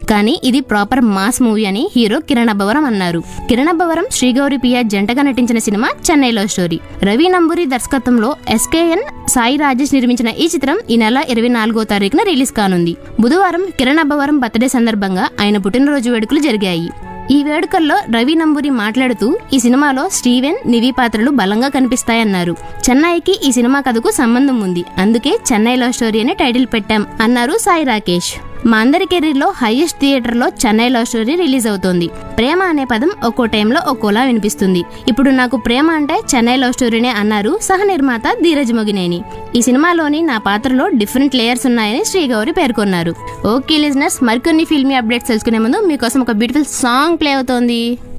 కానీ ఇది proper mass movie అని హీరో కిరణ్ అబ్బవరం అన్నారు కిరణ్ అబ్బవరం శ్రీగౌరి పియ జంటగా నటించిన సినిమా చెన్నై లవ్ స్టోరీ రవి నంబూరి దర్శకత్వంలో ఎస్కేఎన్ సాయి రాజేష్ నిర్మించిన ఈ చిత్రం ఈ నెల ఇరవై నాలుగో తారీఖున రిలీజ్ కానుంది బుధవారం కిరణ్ అబ్బవరం బర్త్డే సందర్భంగా ఆయన పుట్టినరోజు వేడుకలు జరిగాయి ఈ వేడుకల్లో రవి నంబూరి మాట్లాడుతూ ఈ సినిమాలో స్టీవెన్ నివి పాత్రలు బలంగా కనిపిస్తాయన్నారు చెన్నైకి ఈ సినిమా కథకు సంబంధం ఉంది అందుకే చెన్నై లవ్ స్టోరీ అని టైటిల్ పెట్టాం అన్నారు సాయి రాకేష్ మా అందరి కెరీర్లో హైయెస్ట్ థియేటర్లో చెన్నై లవ్ స్టోరీ రిలీజ్ అవుతోంది ప్రేమ అనే పదం ఒక్కో టైంలో ఒక్కోలా వినిపిస్తుంది ఇప్పుడు నాకు ప్రేమ అంటే చెన్నై లవ్ స్టోరీనే అన్నారు సహ నిర్మాత ధీరజ్ మొగినేని ఈ సినిమాలోని నా పాత్రలో డిఫరెంట్ లేయర్స్ ఉన్నాయని శ్రీగౌరి పేర్కొన్నారు ఓకే లిజనర్స్ మరికొన్ని ఫిల్మీ అప్డేట్స్ తెలుసుకునే ముందు మీకోసం ఒక బ్యూటిఫుల్ సాంగ్ ప్లే అవుతోంది